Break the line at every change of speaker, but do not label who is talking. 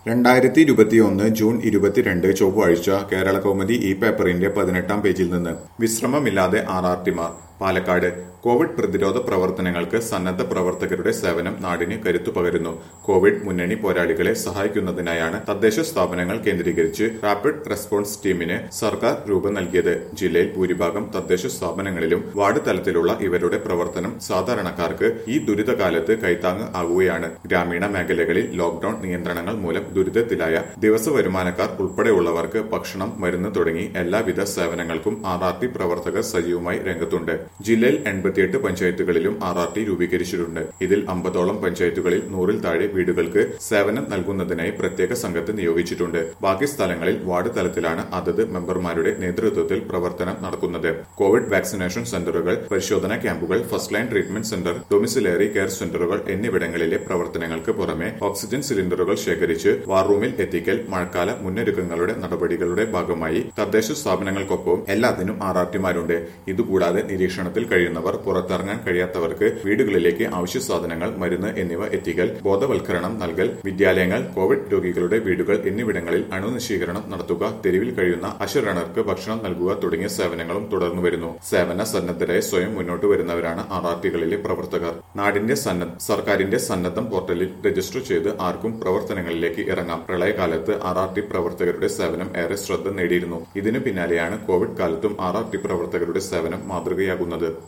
രണ്ടായിരത്തി ഇരുപത്തിയൊന്ന് ജൂൺ ഇരുപത്തിരണ്ട് ചൊവ്വാഴ്ച കേരള കൗമുദി ഈ പേപ്പറിന്റെ പതിനെട്ടാം പേജിൽ നിന്ന് വിശ്രമമില്ലാതെ ആർ ആർ ടിമാർ പാലക്കാട് കോവിഡ് പ്രതിരോധ പ്രവർത്തനങ്ങൾക്ക് സന്നദ്ധ പ്രവർത്തകരുടെ സേവനം നാടിന് കരുത്തു പകരുന്നു കോവിഡ് മുന്നണി പോരാളികളെ സഹായിക്കുന്നതിനായാണ് തദ്ദേശ സ്ഥാപനങ്ങൾ കേന്ദ്രീകരിച്ച് റാപ്പിഡ് റെസ്പോൺസ് ടീമിന് സർക്കാർ രൂപം നൽകിയത് ജില്ലയിൽ ഭൂരിഭാഗം തദ്ദേശ സ്ഥാപനങ്ങളിലും വാർഡ് തലത്തിലുള്ള ഇവരുടെ പ്രവർത്തനം സാധാരണക്കാർക്ക് ഈ ദുരിതകാലത്ത് കൈത്താങ്ങ് ആകുകയാണ് ഗ്രാമീണ മേഖലകളിൽ ലോക്ഡൌൺ നിയന്ത്രണങ്ങൾ മൂലം ദുരിതത്തിലായ ദിവസ വരുമാനക്കാർ ഉൾപ്പെടെയുള്ളവർക്ക് ഭക്ഷണം മരുന്ന് തുടങ്ങി എല്ലാവിധ സേവനങ്ങൾക്കും ആർ ആർ ടി പ്രവർത്തകർ സജീവമായി രംഗത്തുണ്ട് ജില്ലയിൽ എൺപത്തിയെട്ട് പഞ്ചായത്തുകളിലും ആർ ആർ ടി രൂപീകരിച്ചിട്ടുണ്ട് ഇതിൽ അമ്പതോളം പഞ്ചായത്തുകളിൽ നൂറിൽ താഴെ വീടുകൾക്ക് സേവനം നൽകുന്നതിനായി പ്രത്യേക സംഘത്തെ നിയോഗിച്ചിട്ടുണ്ട് ബാക്കി സ്ഥലങ്ങളിൽ വാർഡ് തലത്തിലാണ് അതത് മെമ്പർമാരുടെ നേതൃത്വത്തിൽ പ്രവർത്തനം നടക്കുന്നത് കോവിഡ് വാക്സിനേഷൻ സെന്ററുകൾ പരിശോധനാ ക്യാമ്പുകൾ first line treatment centre domiciliary care സെന്ററുകൾ എന്നിവിടങ്ങളിലെ പ്രവർത്തനങ്ങൾക്ക് പുറമെ ഓക്സിജൻ സിലിണ്ടറുകൾ ശേഖരിച്ച് വാർ റൂമിൽ എത്തിക്കൽ മഴക്കാല മുന്നൊരുക്കങ്ങളുടെ നടപടികളുടെ ഭാഗമായി തദ്ദേശ സ്ഥാപനങ്ങൾക്കൊപ്പം എല്ലാത്തിനും ആർ ആർ ടിമാരുണ്ട് ഇതുകൂടാതെ നിരീക്ഷണത്തിൽ കഴിയുന്നവർ പുറത്തിറങ്ങാൻ കഴിയാത്തവർക്ക് വീടുകളിലേക്ക് ആവശ്യ സാധനങ്ങൾ മരുന്ന് എന്നിവ എത്തിക്കൽ ബോധവൽക്കരണം നൽകൽ വിദ്യാലയങ്ങൾ കോവിഡ് രോഗികളുടെ വീടുകൾ എന്നിവിടങ്ങളിൽ അണുനശീകരണം നടത്തുക തെരുവിൽ കഴിയുന്ന അശരണർക്ക് ഭക്ഷണം നൽകുക തുടങ്ങിയ സേവനങ്ങളും തുടർന്നു വരുന്നു സേവന സന്നദ്ധരായി സ്വയം മുന്നോട്ട് വരുന്നവരാണ് ആർ ആർ ടികളിലെ പ്രവർത്തകർ നാടിന്റെ സന്നദ്ധ സർക്കാരിന്റെ സന്നദ്ധം പോർട്ടലിൽ രജിസ്റ്റർ ചെയ്ത് ആർക്കും പ്രവർത്തനങ്ങളിലേക്ക് ഇറങ്ങാം പ്രളയകാലത്ത് ആർ ആർ ടി പ്രവർത്തകരുടെ സേവനം ഏറെ ശ്രദ്ധ നേടിയിരുന്നു ഇതിനു പിന്നാലെയാണ് കോവിഡ് കാലത്തും ആർ ആർ ടി പ്രവർത്തകരുടെ സേവനം മാതൃകയാകുന്നത്